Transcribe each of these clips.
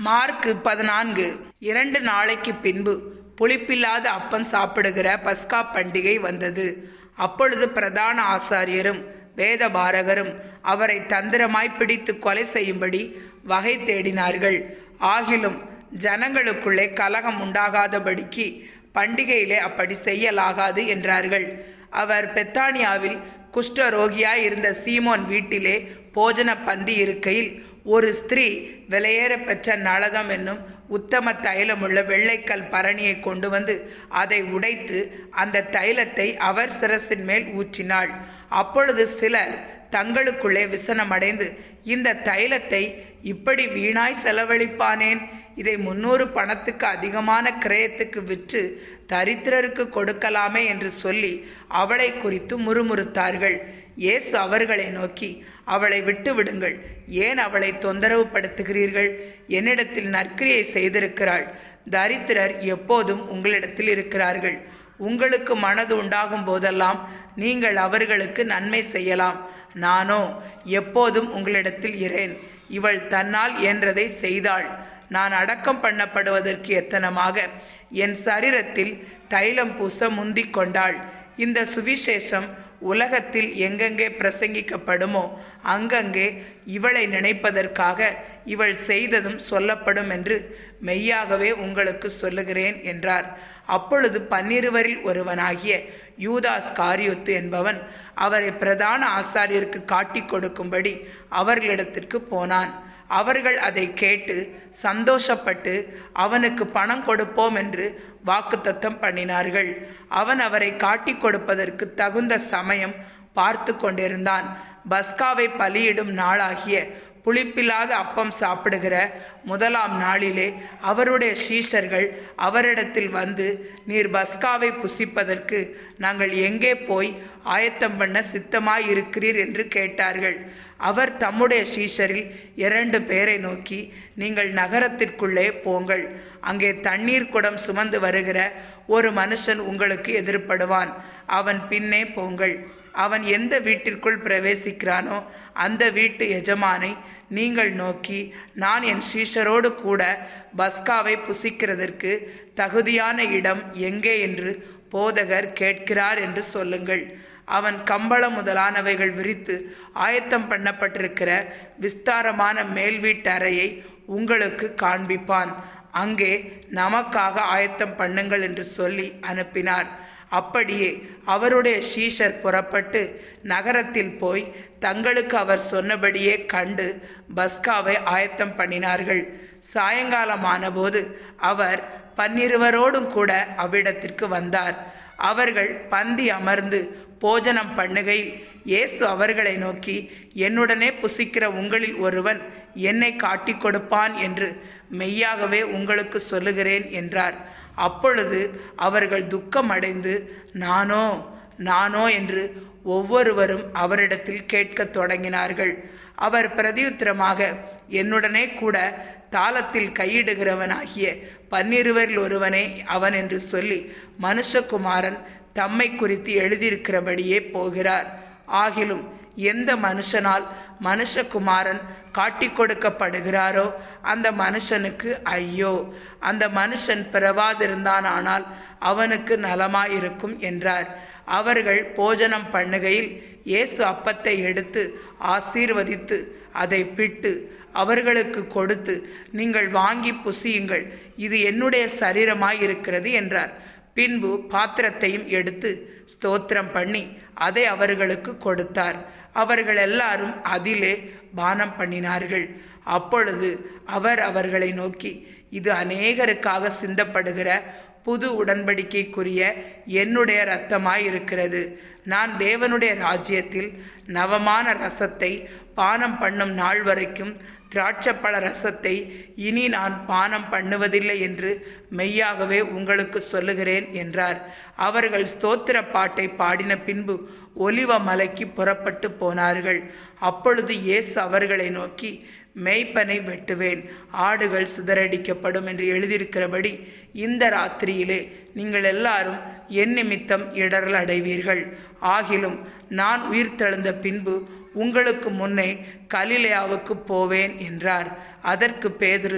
mark பதினான்கு இரண்டு நாளைக்கு பின்பு புளிப்பில்லாத அப்பம் சாப்பிடுகிற பஸ்கா பண்டிகை வந்தது அப்பொழுது பிரதான ஆசாரியரும் வேதபாரகரும் அவரை தந்திரமாய் பிடித்து கொலை செய்யும்படி வகை தேடினார்கள் ஆகிலும் ஜனங்களுக்குள்ளே கலகம் உண்டாகாதபடிக்கு பண்டிகையிலே அப்படி செய்யலாகாது என்றார்கள் அவர் பெத்தானியாவில் குஷ்டரோகியாய் இருந்த சீமோன் வீட்டிலே போஜன பந்தி இருக்கையில் ஒரு ஸ்திரீ விலையேற பெற்ற நளதம் என்னும் உத்தம தைலமுள்ள வெள்ளைக்கல் பரணியை கொண்டு வந்து அதை உடைத்து அந்த தைலத்தை அவர் சிரசின் மேல் ஊற்றினாள் அப்பொழுது சிலர் தங்களுக்குள்ளே விசனமடைந்து இந்த தைலத்தை இப்படி வீணாய் செலவழிப்பானேன் இதை முன்னூறு பணத்துக்கு அதிகமான கிரயத்துக்கு விற்று தரித்திரருக்கு கொடுக்கலாமே என்று சொல்லி அவளை குறித்து முறுமுறுத்தார்கள் இயேசு அவர்களை நோக்கி அவளை விட்டு விடுங்கள் ஏன் அவளை தொந்தரவு படுத்துகிறீர்கள் என்னிடத்தில் நற்கிரியை செய்திருக்கிறாள் தரித்திரர் எப்போதும் உங்களிடத்தில் இருக்கிறார்கள் உங்களுக்கு மனது உண்டாகும் போதெல்லாம் நீங்கள் அவர்களுக்கு நன்மை செய்யலாம் நானோ எப்போதும் உங்களிடத்தில் இரேன் இவள் தன்னால் என்றதை செய்தாள் நான் அடக்கம் பண்ணப்படுவதற்கு எத்தனமாக என் சரீரத்தில் தைலம் பூச முந்திக் கொண்டாள் இந்த சுவிசேஷம் உலகத்தில் எங்கெங்கே பிரசங்கிக்கப்படுமோ அங்கங்கே இவளை நினைப்பதற்காக இவள் செய்ததும் சொல்லப்படும் என்று மெய்யாகவே உங்களுக்கு சொல்லுகிறேன் என்றார் அப்பொழுது பன்னிருவரில் ஒருவனாகிய யூதாஸ் காரியோத்து என்பவன் அவரை பிரதான ஆசாரியருக்கு காட்டிக் கொடுக்கும்படி அவர்களிடத்திற்கு போனான் அவர்கள் அதை கேட்டு சந்தோஷப்பட்டு அவனுக்கு பணம் கொடுப்போம் என்று வாக்குத்தத்தம் பண்ணினார்கள் அவன் அவரை காட்டிக் கொடுப்பதற்கு தகுந்த சமயம் பார்த்து கொண்டிருந்தான் பஸ்காவை பலியிடும் நாளாகிய புளிப்பில்லாத அப்பம் சாப்பிடுகிற முதலாம் நாளிலே அவருடைய சீஷர்கள் அவரிடத்தில் வந்து நீர் பஸ்காவை புசிப்பதற்கு நாங்கள் எங்கே போய் ஆயத்தம் பண்ண சித்தமாய் இருக்கிறீர் என்று கேட்டார்கள் அவர் தம்முடைய சீஷரில் இரண்டு பேரை நோக்கி நீங்கள் நகரத்திற்குள்ளே போங்கள் அங்கே தண்ணீர் குடம் சுமந்து வருகிற ஒரு மனுஷன் உங்களுக்கு எதிர்ப்படுவான் அவன் பின்னே போங்கள் அவன் எந்த வீட்டிற்குள் பிரவேசிக்கிறானோ அந்த வீட்டு எஜமானை நீங்கள் நோக்கி நான் என் சீஷரோடு கூட பஸ்காவை புசிக்கிறதற்கு தகுதியான இடம் எங்கே என்று போதகர் கேட்கிறார் என்று சொல்லுங்கள் அவன் கம்பளம் முதலானவைகள் விரித்து ஆயத்தம் பண்ணப்பட்டிருக்கிற விஸ்தாரமான மேல் வீட்டறையை உங்களுக்கு காண்பிப்பான் அங்கே நமக்காக ஆயத்தம் பண்ணுங்கள் என்று சொல்லி அனுப்பினார் அப்படியே அவருடைய சீஷர் புறப்பட்டு நகரத்தில் போய் தங்களுக்கு அவர் சொன்னபடியே கண்டு பஸ்காவை ஆயத்தம் பண்ணினார்கள் சாயங்காலமானபோது அவர் பன்னிருவரோடும் கூட அவ்விடத்திற்கு வந்தார் அவர்கள் பந்தி அமர்ந்து போஜனம் பண்ணுகையில் இயேசு அவர்களை நோக்கி என்னுடனே புசிக்கிற உங்களில் ஒருவன் என்னை காட்டிக் கொடுப்பான் என்று மெய்யாகவே உங்களுக்கு சொல்லுகிறேன் என்றார் அப்பொழுது அவர்கள் துக்கமடைந்து நானோ நானோ என்று ஒவ்வொருவரும் அவரிடத்தில் கேட்கத் தொடங்கினார்கள் அவர் பிரதியுத்தரமாக என்னுடனே கூட தாளத்தில் கையிடுகிறவனாகிய பன்னிருவரில் ஒருவனே அவன் என்று சொல்லி மனுஷகுமாரன் தம்மை குறித்து எழுதியிருக்கிறபடியே போகிறார் ஆகிலும் எந்த மனுஷனால் மனுஷகுமாரன் காட்டிக் கொடுக்கப்படுகிறாரோ அந்த மனுஷனுக்கு ஐயோ அந்த மனுஷன் பிறவாதிருந்தான் ஆனால் அவனுக்கு நலமாயிருக்கும் என்றார் அவர்கள் போஜனம் பண்ணுகையில் இயேசு அப்பத்தை எடுத்து ஆசீர்வதித்து அதை பிட்டு அவர்களுக்கு கொடுத்து நீங்கள் வாங்கி புசியுங்கள் இது என்னுடைய சரீரமாய் இருக்கிறது என்றார் பின்பு பாத்திரத்தையும் எடுத்து ஸ்தோத்திரம் பண்ணி அதை அவர்களுக்கு கொடுத்தார் அவர்கள் எல்லாரும் அதிலே பானம் பண்ணினார்கள் அப்பொழுது அவர் அவர்களை நோக்கி இது அநேகருக்காக சிந்தப்படுகிற புது உடன்படிக்கைக்குரிய என்னுடைய இரத்தமாய் இருக்கிறது நான் தேவனுடைய ராஜ்யத்தில் நவமான ரசத்தை பானம் பண்ணும் நாள் வரைக்கும் திராட்சப்பழ ரசத்தை இனி நான் பானம் பண்ணுவதில்லை என்று மெய்யாகவே உங்களுக்கு சொல்லுகிறேன் என்றார் அவர்கள் ஸ்தோத்திர பாட்டை பாடின பின்பு ஒலிவ மலைக்கு புறப்பட்டு போனார்கள் அப்பொழுது இயேசு அவர்களை நோக்கி மெய்ப்பனை வெட்டுவேன் ஆடுகள் சிதறடிக்கப்படும் என்று எழுதியிருக்கிறபடி இந்த ராத்திரியிலே நீங்கள் எல்லாரும் என் நிமித்தம் இடரல் அடைவீர்கள் ஆகிலும் நான் உயிர்த்தெழுந்த பின்பு உங்களுக்கு முன்னே கலிலேயாவுக்கு போவேன் என்றார் அதற்கு பேதுரு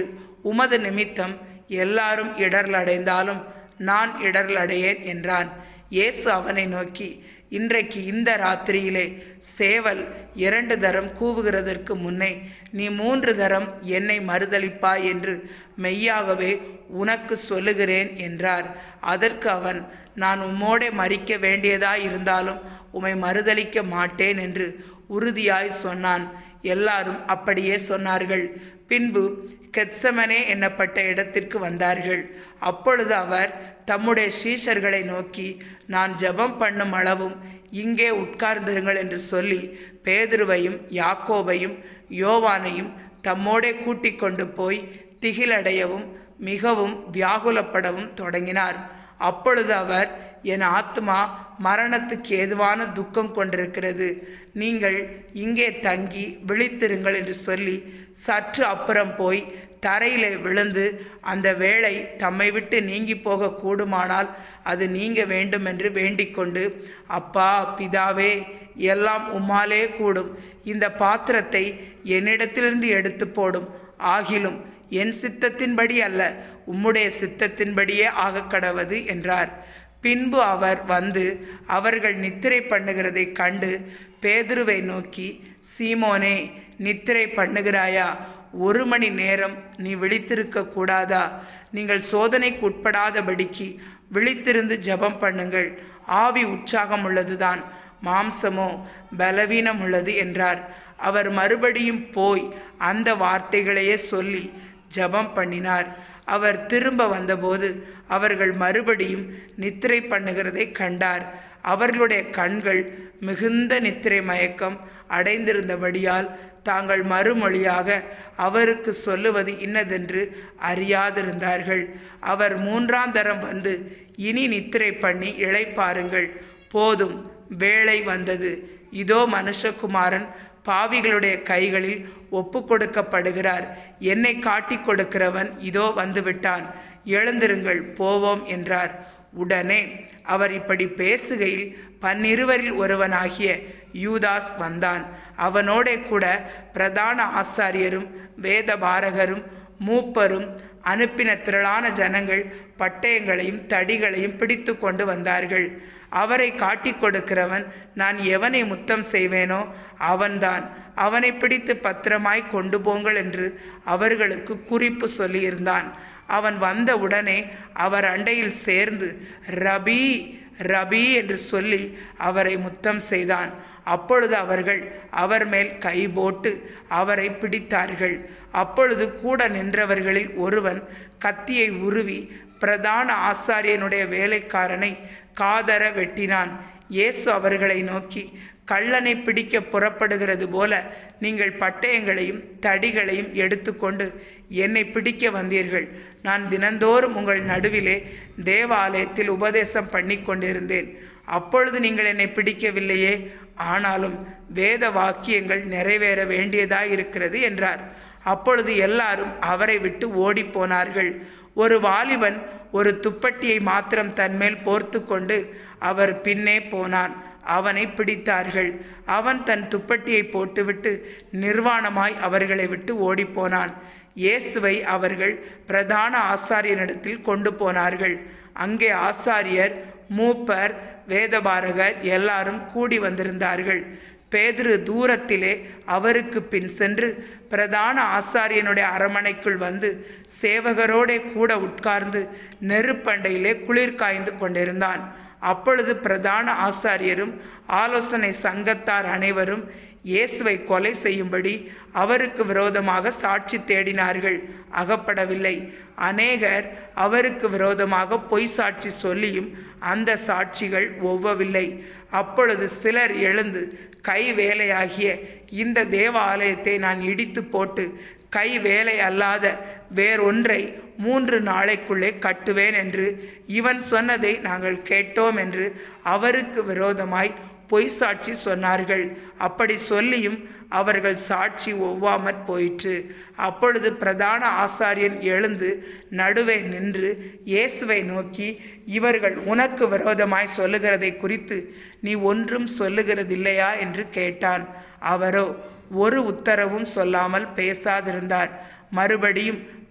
உமது நிமித்தம் எல்லாரும் இடர்லடைந்தாலும் நான் இடர்லடையேன் என்றான் இயேசு அவனை நோக்கி இன்றைக்கு இந்த ராத்திரியிலே சேவல் இரண்டு தரம் கூவுகிறதற்கு முன்னே நீ மூன்று தரம் என்னை மறுதளிப்பாய் என்று மெய்யாகவே உனக்கு சொல்லுகிறேன் என்றார் அதற்கு அவன் நான் உம்மோடே மறிக்க வேண்டியதாய் இருந்தாலும் உம்மை மறுதளிக்க மாட்டேன் என்று உறுதியாய் சொன்னான் எல்லாரும் அப்படியே சொன்னார்கள் பின்பு கெத்சமனே என்னப்பட்ட இடத்திற்கு வந்தார்கள் அப்பொழுது அவர் தம்முடைய சீஷர்களை நோக்கி நான் ஜெபம் பண்ணும் அளவும் இங்கே உட்கார்ந்திருங்கள் என்று சொல்லி பேதுருவையும் யாக்கோபையும் யோவானையும் தம்மோடே கூட்டிக் கொண்டு போய் திகிலடையவும் மிகவும் வியாகுலப்படவும் தொடங்கினார் அப்பொழுது அவர் என் ஆத்மா மரணத்துக்கு ஏதுவான துக்கம் கொண்டிருக்கிறது நீங்கள் இங்கே தங்கி விழித்திருங்கள் என்று சொல்லி சற்று அப்புறம் போய் தரையிலே விழுந்து அந்த வேளை தம்மை விட்டு நீங்கி போக கூடுமானால் அது நீங்க வேண்டும் என்று வேண்டிக்கொண்டு அப்பா பிதாவே எல்லாம் உம்மாலே கூடும் இந்த பாத்திரத்தை என்னிடத்திலிருந்து எடுத்து போடும் ஆகிலும் என் சித்தத்தின்படி அல்ல உம்முடைய சித்தத்தின்படியே ஆகக் கடவது என்றார் பின்பு அவர் வந்து அவர்கள் நித்திரை பண்ணுகிறதை கண்டு பேதுருவை நோக்கி சீமோனே நித்திரை பண்ணுகிறாயா ஒரு மணி நேரம் நீ விழித்திருக்க கூடாதா நீங்கள் சோதனைக்கு உட்படாதபடிக்கு விழித்திருந்து ஜெபம் பண்ணுங்கள் ஆவி உற்சாகம் உள்ளதுதான் மாம்சமோ பலவீனம் உள்ளது என்றார் அவர் மறுபடியும் போய் அந்த வார்த்தைகளையே சொல்லி ஜெபம் பண்ணினார் அவர் திரும்ப வந்தபோது அவர்கள் மறுபடியும் நித்திரை பண்ணுகிறதை கண்டார் அவர்களுடைய கண்கள் மிகுந்த நித்திரை மயக்கம் அடைந்திருந்தபடியால் தாங்கள் மறுமொழியாக அவருக்கு சொல்லுவது இன்னதென்று அறியாதிருந்தார்கள் அவர் மூன்றாம் தரம் வந்து இனி நித்திரை பண்ணி இளைப்பாருங்கள் போதும் வேளை வந்தது இதோ மனுஷகுமாரன் பாவிகளுடைய கைகளில் ஒப்பு கொடுக்கப்படுகிறார் என்னை காட்டிக் கொடுக்கிறவன் இதோ வந்துவிட்டான் எழுந்திருங்கள் போவோம் என்றார் உடனே அவர் இப்படி பேசுகையில் பன்னிருவரில் ஒருவனாகிய யூதாஸ் வந்தான் அவனோடே கூட பிரதான ஆசாரியரும் வேத பாரகரும் மூப்பரும் அனுப்பின திரளான ஜனங்கள் பட்டயங்களையும் தடிகளையும் பிடித்து கொண்டு வந்தார்கள் அவரை காட்டிக் கொடுக்கிறவன் நான் எவனை முத்தம் செய்வேனோ அவன்தான் அவனை பிடித்து பத்திரமாய் கொண்டு போங்கள் என்று அவர்களுக்கு குறிப்பு சொல்லியிருந்தான் அவன் வந்த உடனே அவர் அண்டையில் சேர்ந்து ரபி ரபி என்று சொல்லி அவரை முத்தம் செய்தான் அப்பொழுது அவர்கள் அவர் மேல் கை போட்டு அவரை பிடித்தார்கள் அப்பொழுது கூட நின்றவர்களில் ஒருவன் கத்தியை உருவி பிரதான ஆசாரியனுடைய வேலைக்காரனை காதர வெட்டினான் இயேசு அவர்களை நோக்கி கள்ளனை பிடிக்க புறப்படுகிறது போல நீங்கள் பட்டயங்களையும் தடிகளையும் எடுத்துக்கொண்டு என்னை பிடிக்க வந்தீர்கள் நான் தினந்தோறும் உங்கள் நடுவிலே தேவாலயத்தில் உபதேசம் பண்ணி கொண்டிருந்தேன் அப்பொழுது நீங்கள் என்னை பிடிக்கவில்லையே ஆனாலும் வேத வாக்கியங்கள் நிறைவேற வேண்டியதாய் இருக்கிறது என்றார் அப்பொழுது எல்லாரும் அவரை விட்டு ஓடிப்போனார்கள் ஒரு வாலிபன் ஒரு துப்பட்டியை மாத்திரம் தன்மேல் போர்த்து கொண்டு அவர் பின்னே போனான் அவனை பிடித்தார்கள் அவன் தன் துப்பட்டியை போட்டுவிட்டு நிர்வாணமாய் அவர்களை விட்டு ஓடிப்போனான் இயேசுவை அவர்கள் பிரதான ஆசாரியனிடத்தில் கொண்டு போனார்கள் அங்கே ஆசாரியர் மூப்பர் வேதபாரகர் எல்லாரும் கூடி வந்திருந்தார்கள் பேதுரு தூரத்திலே அவருக்கு பின் சென்று பிரதான ஆசாரியனுடைய அரமனைக்குள் வந்து சேவகரோடே கூட உட்கார்ந்து நெருப்பண்டையிலே குளிர் காய்ந்து கொண்டிருந்தான் அப்பொழுது பிரதான ஆசாரியரும் ஆலோசனை சங்கத்தார் அனைவரும் இயேசுவை கொலை செய்யும்படி அவருக்கு விரோதமாக சாட்சி தேடினார்கள் அகப்படவில்லை அநேகர் அவருக்கு விரோதமாக பொய் சாட்சி சொல்லியும் அந்த சாட்சிகள் ஒவ்வவில்லை அப்பொழுது சிலர் எழுந்து கை வேலையாகிய இந்த தேவ ஆலயத்தை நான் இடித்து போட்டு கை வேலை அல்லாத வேறொன்றை மூன்று நாளைக்குள்ளே கட்டுவேன் என்று இவன் சொன்னதை நாங்கள் கேட்டோம் என்று அவருக்கு விரோதமாய் பொய் சாட்சி சொன்னார்கள் அப்படி சொல்லியும் அவர்கள் சாட்சி ஒவ்வாமற் போயிற்று அப்பொழுது பிரதான ஆசாரியன் எழுந்து நடுவே நின்று இயேசுவை நோக்கி இவர்கள் உனக்கு விரோதமாய் சொல்லுகிறதை குறித்து நீ ஒன்றும் சொல்லுகிறதில்லையா என்று கேட்டான் அவரோ ஒரு உத்தரவும் சொல்லாமல் பேசாதிருந்தார் மறுபடியும்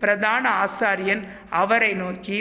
பிரதான ஆசாரியன் அவரை நோக்கி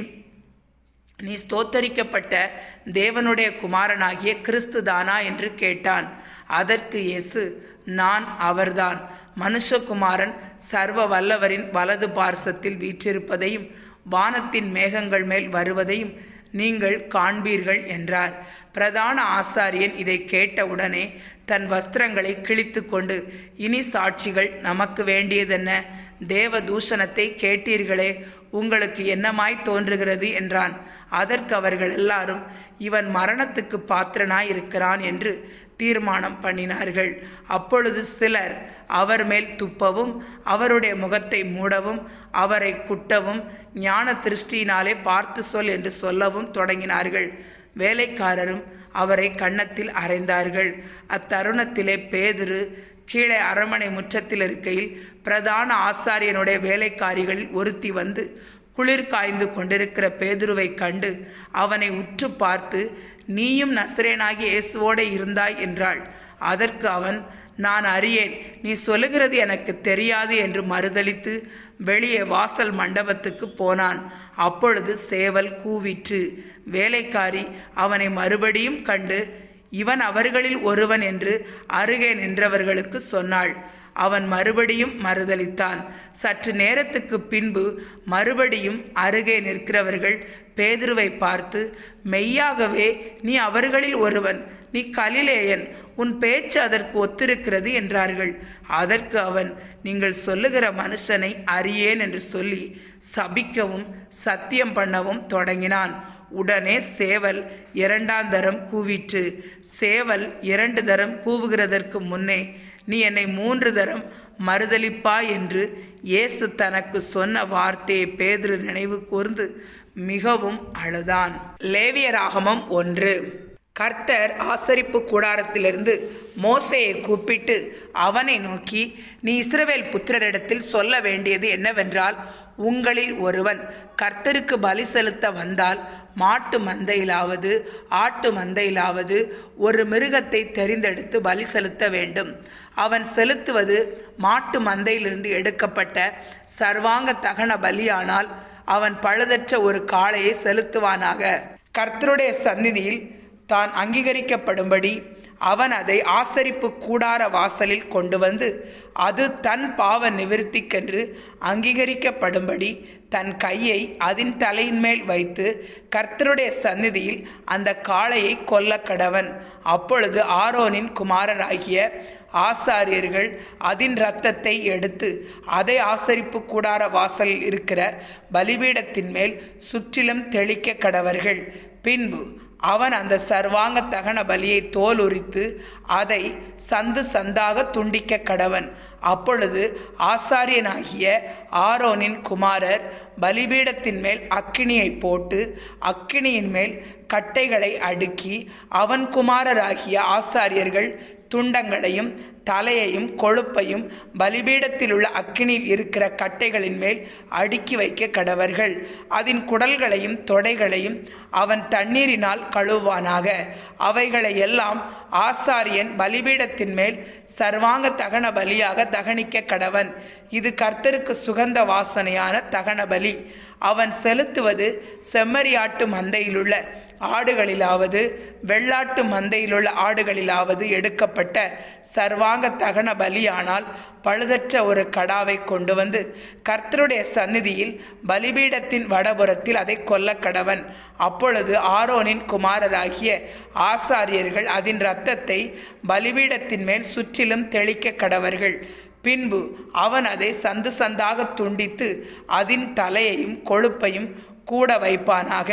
நீ ஸ்தோத்தரிக்கப்பட்ட தேவனுடைய குமாரனாகிய கிறிஸ்து தானா என்று கேட்டான் அதற்கு இயேசு நான் அவர்தான் மனுஷகுமாரன் சர்வ வல்லவரின் வலது பார்சத்தில் வீற்றிருப்பதையும் வானத்தின் மேகங்கள் மேல் வருவதையும் நீங்கள் காண்பீர்கள் என்றார் பிரதான ஆசாரியன் இதை கேட்டவுடனே தன் வஸ்திரங்களை கிழித்து கொண்டு இனி சாட்சிகள் நமக்கு வேண்டியதென்ன தேவ தூஷணத்தை கேட்டீர்களே உங்களுக்கு என்னமாய் தோன்றுகிறது என்றான் அதற்கு அவர்கள் எல்லாரும் இவன் மரணத்துக்கு பாத்திரனாய் இருக்கிறான் என்று தீர்மானம் பண்ணினார்கள் அப்பொழுது சிலர் அவர் மேல் துப்பவும் அவருடைய முகத்தை மூடவும் அவரை குட்டவும் ஞான திருஷ்டியினாலே பார்த்து சொல் என்று சொல்லவும் தொடங்கினார்கள் வேலைக்காரரும் அவரை கன்னத்தில் அறைந்தார்கள் அத்தருணத்திலே பேதுரு கீழே அரண்மனை முற்றத்தில் இருக்கையில் பிரதான ஆசாரியனுடைய வேலைக்காரிகளில் ஒருத்தி வந்து குளிர் காய்ந்து கொண்டிருக்கிற பேதுருவை கண்டு அவனை உற்று பார்த்து நீயும் நஸ்ரேனாகி இயேசுவோடு இருந்தாய் என்றாள் அதற்கு அவன் நான் அறியேன் நீ சொல்லுகிறது எனக்கு தெரியாது என்று மறுதளித்து வெளியே வாசல் மண்டபத்துக்கு போனான் அப்பொழுது சேவல் கூவிற்று வேலைக்காரி அவனை மறுபடியும் கண்டு இவன் அவர்களில் ஒருவன் என்று அருகே நின்றவர்களுக்கு சொன்னாள் அவன் மறுபடியும் மறுதளித்தான் சற்று நேரத்துக்கு பின்பு மறுபடியும் அருகே நிற்கிறவர்கள் பேதுருவை பார்த்து மெய்யாகவே நீ அவர்களில் ஒருவன் நீ கலிலேயன் உன் பேச்சு அதற்கு ஒத்திருக்கிறது என்றார்கள் அதற்கு அவன் நீங்கள் சொல்லுகிற மனுஷனை அறியேன் என்று சொல்லி சபிக்கவும் சத்தியம் பண்ணவும் தொடங்கினான் உடனே சேவல் இரண்டாம் தரம் கூவிற்று சேவல் இரண்டு தரம் கூவுகிறதற்கு முன்னே நீ என்னை மூன்று தரம் மறுதளிப்பா என்று இயேசு தனக்கு சொன்ன வார்த்தையை பேதுரு நினைவு கூர்ந்து மிகவும் அழுதான் லேவியராகமம் ஒன்று கர்த்தர் ஆசரிப்பு கூடாரத்திலிருந்து மோசையை கூப்பிட்டு அவனை நோக்கி நீ இஸ்ரவேல் புத்திரரிடத்தில் சொல்ல வேண்டியது என்னவென்றால் உங்களில் ஒருவன் கர்த்தருக்கு பலி செலுத்த வந்தால் மாட்டு மந்தையிலாவது ஆட்டு மந்தையிலாவது ஒரு மிருகத்தை தெரிந்தெடுத்து பலி செலுத்த வேண்டும் அவன் செலுத்துவது மாட்டு மந்தையிலிருந்து எடுக்கப்பட்ட சர்வாங்க தகன பலியானால் அவன் பழுதற்ற ஒரு காளையை செலுத்துவானாக கர்த்தருடைய சந்நிதியில் தான் அங்கீகரிக்கப்படும்படி அவன் அதை ஆசரிப்பு கூடார வாசலில் கொண்டு வந்து அது தன் பாவ நிவிருத்திக்கென்று அங்கீகரிக்கப்படும்படி தன் கையை அதன் தலையின் மேல் வைத்து கர்த்தருடைய சந்நிதியில் அந்த காளையை கொல்ல கடவன் அப்பொழுது ஆரோனின் குமாரராகிய ஆசாரியர்கள் அதன் இரத்தத்தை எடுத்து அதை ஆசரிப்பு கூடார வாசலில் இருக்கிற பலிபீடத்தின் மேல் சுற்றிலும் தெளிக்க கடவர்கள் பின்பு அவன் அந்த சர்வாங்க தகன பலியை தோல் உரித்து அதை சந்து சந்தாக துண்டிக்க கடவன் அப்பொழுது ஆசாரியனாகிய ஆரோனின் குமாரர் பலிபீடத்தின் மேல் அக்கினியை போட்டு அக்கினியின் மேல் கட்டைகளை அடுக்கி அவன் குமாரராகிய ஆசாரியர்கள் துண்டங்களையும் தலையையும் கொழுப்பையும் பலிபீடத்தில் உள்ள அக்கினியில் இருக்கிற கட்டைகளின் மேல் அடுக்கி வைக்க கடவர்கள் அதன் குடல்களையும் தொடைகளையும் அவன் தண்ணீரினால் கழுவானாக அவைகளை எல்லாம் ஆசாரியன் பலிபீடத்தின் மேல் சர்வாங்க தகன பலியாக தகனிக்க கடவன் இது கர்த்தருக்கு சுகந்த வாசனையான தகன பலி அவன் செலுத்துவது செம்மறியாட்டு மந்தையிலுள்ள ஆடுகளிலாவது வெள்ளாட்டு மந்தையிலுள்ள ஆடுகளிலாவது எடுக்கப்பட்ட சர்வாங்க தகன பலியானால் பழுதற்ற ஒரு கடாவை கொண்டு வந்து கர்த்தருடைய சந்நிதியில் பலிபீடத்தின் வடபுறத்தில் அதை கொல்ல கடவன் அப்பொழுது ஆரோனின் குமாரராகிய ஆசாரியர்கள் அதன் இரத்தத்தை பலிபீடத்தின் மேல் சுற்றிலும் தெளிக்க கடவர்கள் பின்பு அவன் அதை சந்து சந்தாக துண்டித்து அதன் தலையையும் கொழுப்பையும் கூட வைப்பானாக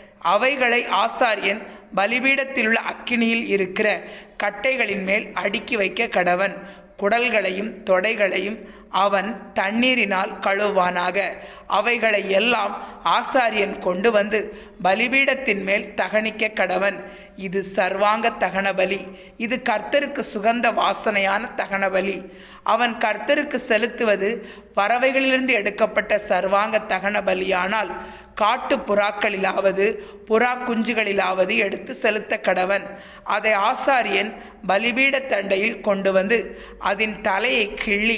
அவைகளை ஆசாரியன் பலிபீடத்தில் உள்ள அக்கினியில் இருக்கிற கட்டைகளின் மேல் அடுக்கி வைக்க கடவன் குடல்களையும் தொடைகளையும் அவன் தண்ணீரினால் கழுவானாக அவைகளை எல்லாம் ஆசாரியன் கொண்டு வந்து பலிபீடத்தின் மேல் தகனிக்க கடவன் இது சர்வாங்க தகன பலி இது கர்த்தருக்கு சுகந்த வாசனையான தகன பலி அவன் கர்த்தருக்கு செலுத்துவது பறவைகளிலிருந்து எடுக்கப்பட்ட சர்வாங்க தகன பலியானால் காட்டு புறாக்களிலாவது புறா குஞ்சுகளிலாவது எடுத்து செலுத்த கடவன் அதை ஆசாரியன் பலிபீட தண்டையில் கொண்டு வந்து அதன் தலையை கிள்ளி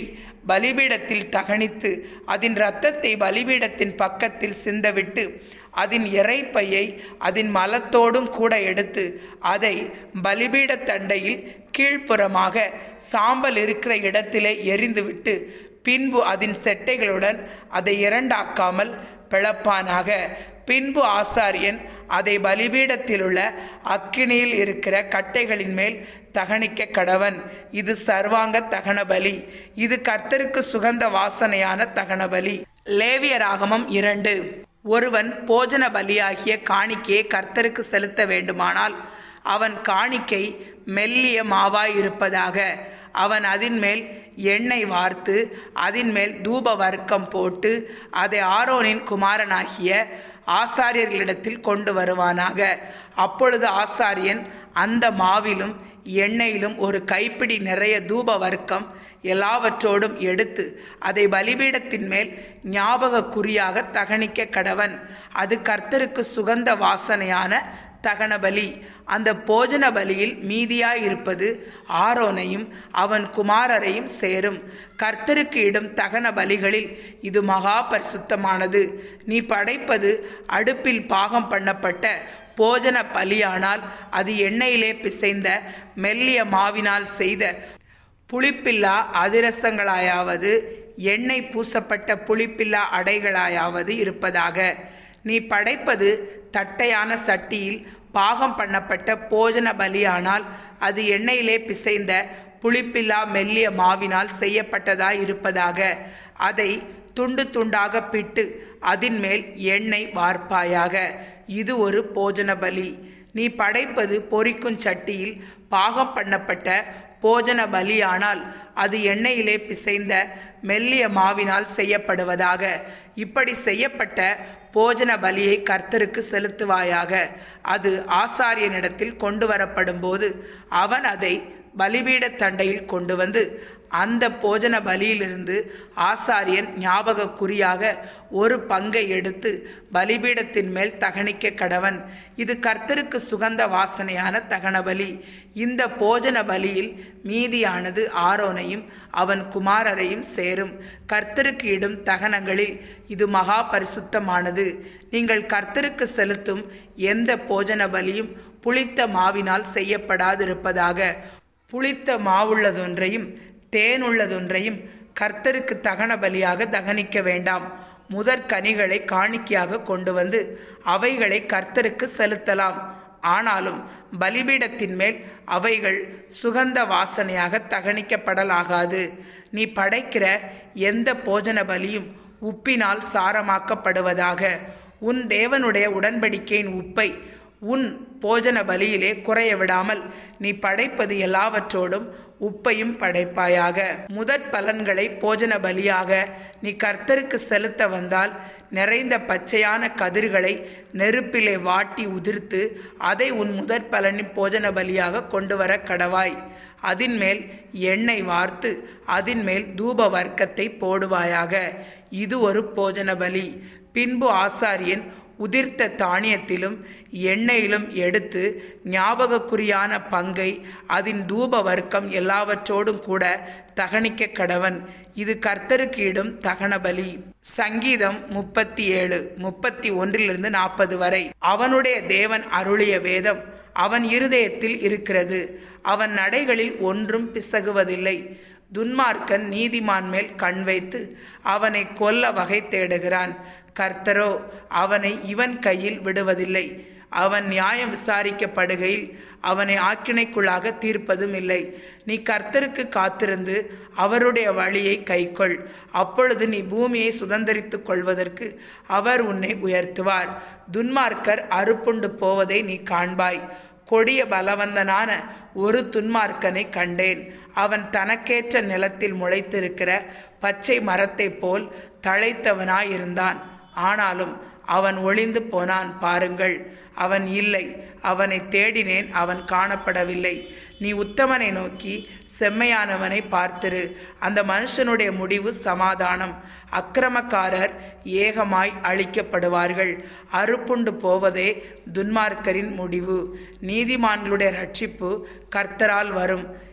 பலிபீடத்தில் தகனித்து அதன் இரத்தத்தை பலிபீடத்தின் பக்கத்தில் சிந்தவிட்டு அதன் இறைப்பையை அதன் மலத்தோடும் கூட எடுத்து அதை பலிபீட தண்டையில் கீழ்ப்புறமாக சாம்பல் இருக்கிற இடத்திலே எரிந்துவிட்டு பின்பு அதன் செட்டைகளுடன் அதை இரண்டாக்காமல் பிளப்பானாக பின்பு ஆசாரியன் அதை பலிபீடத்திலுள்ள அக்கினியில் இருக்கிற கட்டைகளின் மேல் தகனிக்க கடவன் இது சர்வாங்க தகன பலி இது கர்த்தருக்கு சுகந்த வாசனையான தகன பலி லேவியராகமம் இரண்டு ஒருவன் போஜன பலியாகிய காணிக்கையை கர்த்தருக்கு செலுத்த வேண்டுமானால் அவன் காணிக்கை மெல்லிய மாவாயிருப்பதாக அவன் அதின் மேல் எண்ணெய் வார்த்து அதின் மேல் தூப வர்க்கம் போட்டு அதை ஆரோனின் குமாரனாகிய ஆசாரியர்களிடத்தில் கொண்டு வருவானாக அப்பொழுது ஆசாரியன் அந்த மாவிலும் எண்ணெயிலும் ஒரு கைப்பிடி நிறைய தூப வர்க்கம் எல்லாவற்றோடும் எடுத்து அதை பலிபீடத்தின் மேல் ஞாபக குறியாக தகனிக்க கடவன் அது கர்த்தருக்கு சுகந்த வாசனையான தகன பலி அந்த போஜன பலியில் மீதியாயிருப்பது ஆரோனையும் அவன் குமாரரையும் சேரும் கர்த்தருக்கு இடும் தகன பலிகளில் இது மகா பரிசுத்தமானது நீ படைப்பது அடுப்பில் பாகம் பண்ணப்பட்ட போஜன பலியானால் அது எண்ணெயிலே பிசைந்த மெல்லிய மாவினால் செய்த புளிப்பில்லா அதிரசங்களாயாவது எண்ணெய் பூசப்பட்ட புளிப்பில்லா அடைகளாயாவது இருப்பதாக நீ படைப்பது தட்டையான சட்டியில் பாகம் பண்ணப்பட்ட போஜன பலியானால் அது எண்ணெயிலே பிசைந்த புளிப்பில்லா மெல்லிய மாவினால் செய்யப்பட்டதாய் இருப்பதாக அதை துண்டு துண்டாக பிட்டு அதின் மேல் எண்ணெய் வார்ப்பாயாக இது ஒரு போஜன பலி நீ படைப்பது பொரிக்கும் சட்டியில் பாகம் பண்ணப்பட்ட போஜன பலியானால் அது எண்ணெயிலே பிசைந்த மெல்லிய மாவினால் செய்யப்படுவதாக இப்படி செய்யப்பட்ட போஜன பலியை கர்த்தருக்கு செலுத்துவாயாக அது ஆசாரியனிடத்தில் கொண்டு வரப்படும்போது அவன் அதை பலிபீட தண்டையில் கொண்டு வந்து அந்த போஜன பலியிலிருந்து ஆசாரியன் ஞாபக குறியாக ஒரு பங்கை எடுத்து பலிபீடத்தின் மேல் தகனிக்க கடவன் இது கர்த்தருக்கு சுகந்த வாசனையான தகன பலி இந்த போஜன பலியில் மீதியானது ஆரோனையும் அவன் குமாரரையும் சேரும் கர்த்தருக்கு இடும் தகனங்களில் இது மகா பரிசுத்தமானது நீங்கள் கர்த்தருக்கு செலுத்தும் எந்த போஜன பலியும் புளித்த மாவினால் செய்யப்படாதிருப்பதாக புளித்த மாவுள்ளதொன்றையும் தேனுள்ளதொன்றையும் கர்த்தருக்கு தகன பலியாக தகனிக்க வேண்டாம் முதற் கனிகளை காணிக்கையாக கொண்டு வந்து அவைகளை கர்த்தருக்கு செலுத்தலாம் ஆனாலும் பலிபீடத்தின் மேல் அவைகள் சுகந்த வாசனையாக தகனிக்கப்படலாகாது நீ படைக்கிற எந்த போஜன பலியும் உப்பினால் சாரமாக்கப்படுவதாக உன் தேவனுடைய உடன்படிக்கையின் உப்பை உன் போஜன பலியிலே குறைய விடாமல் நீ படைப்பது எல்லாவற்றோடும் உப்பையும் படைப்பாயாக முதற் பலன்களை போஜன பலியாக நீ கர்த்தருக்கு செலுத்த வந்தால் நிறைந்த பச்சையான கதிர்களை நெருப்பிலே வாட்டி உதிர்த்து அதை உன் முதற் பலனின் போஜன பலியாக கொண்டு வர கடவாய் அதின் மேல் எண்ணெய் வார்த்து அதின் மேல் தூப வர்க்கத்தை போடுவாயாக இது ஒரு போஜன பலி பின்பு ஆசாரியன் உதிர்த்த தானியத்திலும் எண்ணெயிலும் எடுத்து ஞாபகக்குறியான பங்கை அதன் தூப வர்க்கம் எல்லாவற்றோடும் கூட தகனிக்க கடவன் இது கர்த்தருக்கு இடும் தகன பலி சங்கீதம் முப்பத்தி ஏழு முப்பத்தி ஒன்றிலிருந்து நாற்பது வரை அவனுடைய தேவன் அருளிய வேதம் அவன் இருதயத்தில் இருக்கிறது அவன் நடைகளில் ஒன்றும் பிசகுவதில்லை துன்மார்க்கன் நீதிமான் மேல் கண் வைத்து அவனை கொல்ல வகை தேடுகிறான் கர்த்தரோ அவனை இவன் கையில் விடுவதில்லை அவன் நியாயம் விசாரிக்கப்படுகையில் அவனை ஆக்கினைக்குள்ளாக தீர்ப்பதும் இல்லை நீ கர்த்தருக்கு காத்திருந்து அவருடைய வழியை கைக்கொள் அப்பொழுது நீ பூமியை சுதந்திரித்துக் கொள்வதற்கு அவர் உன்னை உயர்த்துவார் துன்மார்க்கர் அறுப்புண்டு போவதை நீ காண்பாய் கொடிய பலவந்தனான ஒரு துன்மார்க்கனை கண்டேன் அவன் தனக்கேற்ற நிலத்தில் முளைத்திருக்கிற பச்சை மரத்தைப் போல் தழைத்தவனாயிருந்தான் ஆனாலும் அவன் ஒளிந்து போனான் பாருங்கள் அவன் இல்லை அவனை தேடினேன் அவன் காணப்படவில்லை நீ உத்தமனை நோக்கி செம்மையானவனை பார்த்திரு அந்த மனுஷனுடைய முடிவு சமாதானம் அக்கிரமக்காரர் ஏகமாய் அழிக்கப்படுவார்கள் அறுப்புண்டு போவதே துன்மார்க்கரின் முடிவு நீதிமான்களுடைய ரட்சிப்பு கர்த்தரால் வரும்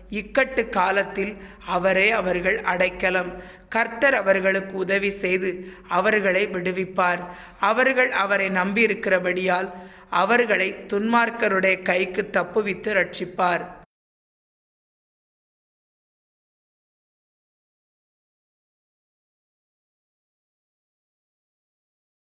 இக்கட்டு காலத்தில் அவரே அவர்கள் அடைக்கலம் கர்த்தர் அவர்களுக்கு உதவி செய்து அவர்களை விடுவிப்பார் அவர்கள் அவரை நம்பியிருக்கிறபடியால் அவர்களை துன்மார்க்கருடைய கைக்கு தப்புவித்து ரட்சிப்பார்